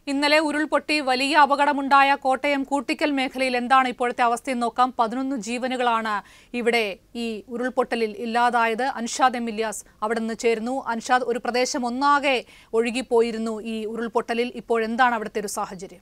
ഇന്നലെ ഉരുൾപൊട്ടി വലിയ അപകടമുണ്ടായ കോട്ടയം കൂട്ടിക്കൽ മേഖലയിൽ എന്താണ് ഇപ്പോഴത്തെ അവസ്ഥയെന്ന് നോക്കാം പതിനൊന്ന് ജീവനുകളാണ് ഇവിടെ ഈ ഉരുൾപൊട്ടലിൽ ഇല്ലാതായത് അൻഷാദ് എം ഇല്യാസ് അവിടെ നിന്ന് ചേരുന്നു അൻഷാദ് ഒരു പ്രദേശം ഒന്നാകെ ഒഴുകിപ്പോയിരുന്നു ഈ ഉരുൾപൊട്ടലിൽ ഇപ്പോഴെന്താണ് അവിടുത്തെ ഒരു സാഹചര്യം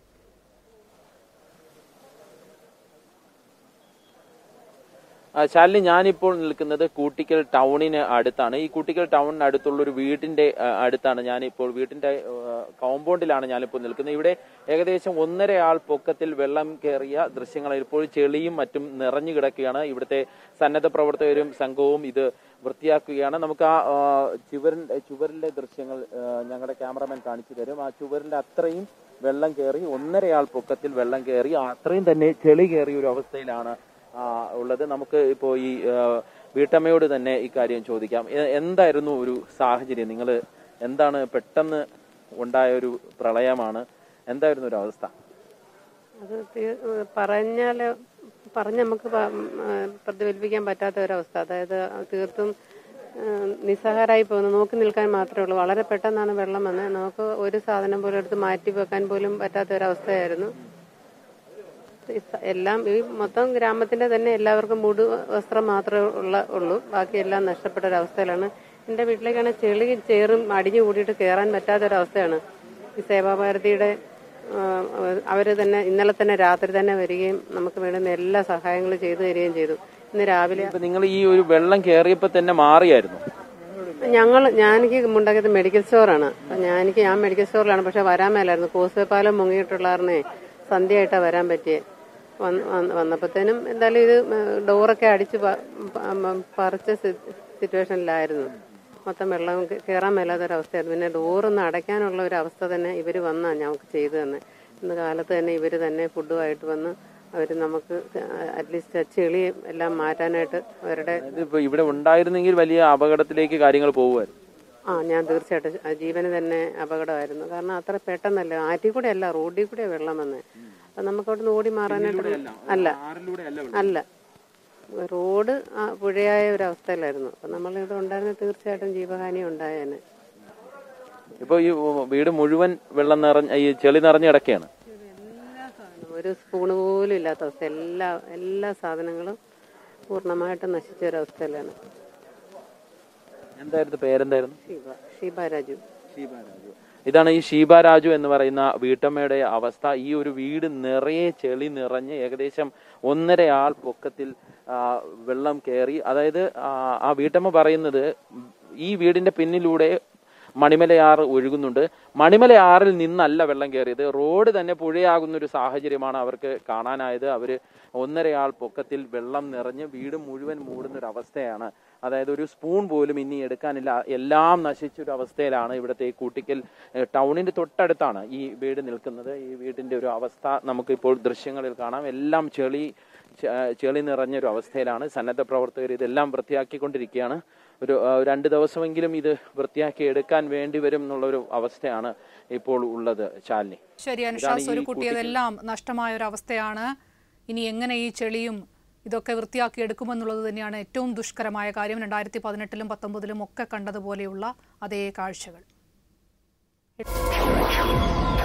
ആ, ശാലിനി ഞാനിപ്പോൾ നിൽക്കുന്നത് കൂട്ടിക്കൽ ടൗണിന് അടുത്താണ് ഈ കൂട്ടിക്കൽ ടൗണിന് അടുത്തുള്ള ഒരു വീടിന്റെ ആ, അടുത്താണ് ഞാനിപ്പോൾ വീടിന്റെ ആ, കോമ്പൗണ്ടിലാണ് ഞാനിപ്പോൾ നിൽക്കുന്നത് ഇവിടെ ഏകദേശം ഒന്നര ആൾ പൊക്കത്തിൽ വെള്ളം കയറിയ ദൃശ്യങ്ങൾ ഇപ്പോൾ ചെളിയും മറ്റും നിറഞ്ഞു കിടക്കുകയാണ് ഇവിടുത്തെ സന്നദ്ധ പ്രവർത്തകരും സംഘവും ഇത് വൃത്തിയാക്കുകയാണ് നമുക്ക് ആ ആ, ചുവരിന്റെ ചുവരിലെ ദൃശ്യങ്ങൾ ആ, ഞങ്ങളുടെ ക്യാമറമാൻ കാണിച്ചു തരും ആ ചുവരിന്റെ അത്രയും വെള്ളം കയറി ഒന്നരയാൾ പൊക്കത്തിൽ വെള്ളം കയറി അത്രയും തന്നെ ചെളി കയറിയ ഒരു അവസ്ഥയിലാണ് ആ, ഉള്ളത് നമുക്ക് ഇപ്പോ ഈ ആ, വീട്ടമ്മയോട് തന്നെ ഇക്കാര്യം ചോദിക്കാം എ- എന്തായിരുന്നു ഒരു സാഹചര്യം നിങ്ങൾ എന്താണ് പെട്ടെന്ന് ഉണ്ടായ ഒരു പ്രളയമാണ് എന്തായിരുന്നു ഒരു അവസ്ഥ അത് തീ- പറഞ്ഞാൽ പറഞ്ഞ് നമുക്ക് പ- ഉം, ആ, പ്രതിഫലിപ്പിക്കാൻ പറ്റാത്ത ഒരവസ്ഥ അതായത് തീർത്തും ആ, നിസ്സഹാരായി പോകുന്നു നോക്കി നിൽക്കാൻ മാത്രമേ ഉള്ളൂ വളരെ പെട്ടെന്നാണ് വെള്ളം വന്നത് നമുക്ക് ഒരു സാധനം പോലും എടുത്ത് മാറ്റി വെക്കാൻ പോലും പറ്റാത്ത ഒരവസ്ഥയായിരുന്നു ഈ സ- എല്ലാം ഈ മൊത്തം ഗ്രാമത്തിന്റെ തന്നെ എല്ലാവർക്കും മൂട് വസ്ത്രം മാത്രമേ ഉള്ള ഉള്ളൂ ബാക്കി എല്ലാം നഷ്ടപ്പെട്ട ഒരവസ്ഥയിലാണ് എന്റെ വീട്ടിലേക്കാണ് ചെളി ചേറും അടിഞ്ഞു കൂടിയിട്ട് കയറാൻ പറ്റാത്ത ഒരവസ്ഥയാണ് ഈ സേവാഭാരതിയുടെ ആ, അവര് തന്നെ ഇന്നലെ തന്നെ രാത്രി തന്നെ വരികയും നമുക്ക് വേണ്ടുന്ന എല്ലാ സഹായങ്ങളും ചെയ്തു തരികയും ചെയ്തു ഇന്ന് രാവിലെ ഇപ്പൊ നിങ്ങൾ ഈ ഒരു വെള്ളം കയറിയപ്പോ തന്നെ മാറിയായിരുന്നു ഞങ്ങൾ ഞാനെനിക്ക് മുണ്ടാക്കിയത് മെഡിക്കൽ സ്റ്റോറാണ് അപ്പൊ ഞാനെനിക്ക് ഞാൻ മെഡിക്കൽ സ്റ്റോറിലാണ് പക്ഷെ വരാൻ മേലായിരുന്നു കോസ്വേ പാലം മുങ്ങിയിട്ടുള്ളായിരുന്നേ സന്ധ്യയായിട്ടാ വരാൻ പറ്റിയേ വന്ന്- വന്ന്- വന്നപ്പോഴത്തേനും എന്തായാലും ഇത് ഡോറൊക്കെ അടിച്ച് പ- പ- പറിച്ച സി- സിറ്റുവേഷനിലായിരുന്നു മൊത്തം വെള്ളം കേ- കയറാൻ മേലാത്തൊരവസ്ഥയായിരുന്നു പിന്നെ ഡോറൊന്ന് അടയ്ക്കാനുള്ള ഒരു അവസ്ഥ തന്നെ ഇവർ വന്നാ ഞങ്ങൾക്ക് ചെയ്തു തന്നെ ഇന്ന് കാലത്ത് തന്നെ ഇവർ തന്നെ ഫുഡുമായിട്ട് വന്ന് അവർ നമുക്ക് അറ്റ്ലീസ്റ്റ് ആ ചെളിയും എല്ലാം മാറ്റാനായിട്ട് അവരുടെ ഇതിപ്പോ ഇവിടെ ഉണ്ടായിരുന്നെങ്കിൽ വലിയ അപകടത്തിലേക്ക് കാര്യങ്ങൾ പോകുമായിരുന്നു ആ ഞാൻ തീർച്ചയായിട്ടും ആ ജീവന് തന്നെ അപകടമായിരുന്നു കാരണം അത്ര പെട്ടെന്നല്ല ആറ്റിൽ കൂടെ അല്ല റോഡിൽ കൂടെ വെള്ളം വന്നേ അപ്പൊ നമുക്ക് അവിടെ നിന്ന് ഓടി മാറാനായിട്ട് അല്ല അല്ല റോഡ് ആ പുഴയായ ഒരു അവസ്ഥയിലായിരുന്നു അപ്പൊ നമ്മൾ ഇവിടെ ഉണ്ടായിരുന്ന തീർച്ചയായിട്ടും ജീവഹാനി ഉണ്ടായേനെ ഇപ്പൊ ഈ വീട് മുഴുവൻ വെള്ളം നിറഞ്ഞ ഈ ചെളി നിറഞ്ഞു കിടക്കുകയാണ് എല്ലാ സാധനവും ഒരു സ്പൂണ് പോലും ഇല്ലാത്ത അവസ്ഥ എല്ലാ എല്ലാ സാധനങ്ങളും പൂർണ്ണമായിട്ടും നശിച്ച ഒരു അവസ്ഥയിലാണ് എന്തായിരുന്നു പേരെന്തായിരുന്നു ഷീബ ഷീബ രാജു ഇതാണ് ഈ ഷീബ രാജു എന്ന് പറയുന്ന വീട്ടമ്മയുടെ അവസ്ഥ ഈ ഒരു വീട് നിറയെ ചെളി നിറഞ്ഞ് ഏകദേശം ഒന്നര ആൾ പൊക്കത്തിൽ ആ, വെള്ളം കയറി അതായത് ആ, ആ വീട്ടമ്മ പറയുന്നത് ഈ വീടിന്റെ പിന്നിലൂടെ മണിമലയാറ് ഒഴുകുന്നുണ്ട് മണിമലയാറിൽ നിന്നല്ല വെള്ളം കയറിയത് റോഡ് തന്നെ പുഴയാകുന്ന ഒരു സാഹചര്യമാണ് അവർക്ക് കാണാനായത് അവര് ഒന്നരയാൾ പൊക്കത്തിൽ വെള്ളം നിറഞ്ഞ് വീട് മുഴുവൻ മൂടുന്ന ഒരു അവസ്ഥയാണ് അതായത് ഒരു സ്പൂൺ പോലും ഇനി എടുക്കാനില്ല എല്ലാം നശിച്ച ഒരു അവസ്ഥയിലാണ് ഇവിടുത്തെ ഈ കൂട്ടിക്കൽ ഏഹ്, ടൗണിന്റെ തൊട്ടടുത്താണ് ഈ വീട് നിൽക്കുന്നത് ഈ വീടിന്റെ ഒരു അവസ്ഥ നമുക്കിപ്പോൾ ദൃശ്യങ്ങളിൽ കാണാം എല്ലാം ചെളി ചെ- ചെളി നിറഞ്ഞ ഒരു അവസ്ഥയിലാണ് സന്നദ്ധ പ്രവർത്തകർ ഇതെല്ലാം വൃത്തിയാക്കിക്കൊണ്ടിരിക്കുകയാണ് ഒരു ആ, രണ്ട് ദിവസമെങ്കിലും ഇത് വൃത്തിയാക്കി എടുക്കാൻ വേണ്ടി വരും എന്നുള്ള ഒരു അവസ്ഥയാണ് ഇപ്പോൾ ഉള്ളത് ശാലിനി ശരി അനുഷാസ് ഒരു കുട്ടിയതെല്ലാം നഷ്ടമായ ഒരു അവസ്ഥയാണ് ഇനി എങ്ങനെ ഈ ചെളിയും ഇതൊക്കെ വൃത്തിയാക്കി എടുക്കുമെന്നുള്ളത് തന്നെയാണ് ഏറ്റവും ദുഷ്കരമായ കാര്യം രണ്ടായിരത്തി പതിനെട്ടിലും പത്തൊമ്പതിലും ഒക്കെ കണ്ടതുപോലെയുള്ള അതേ കാഴ്ചകൾ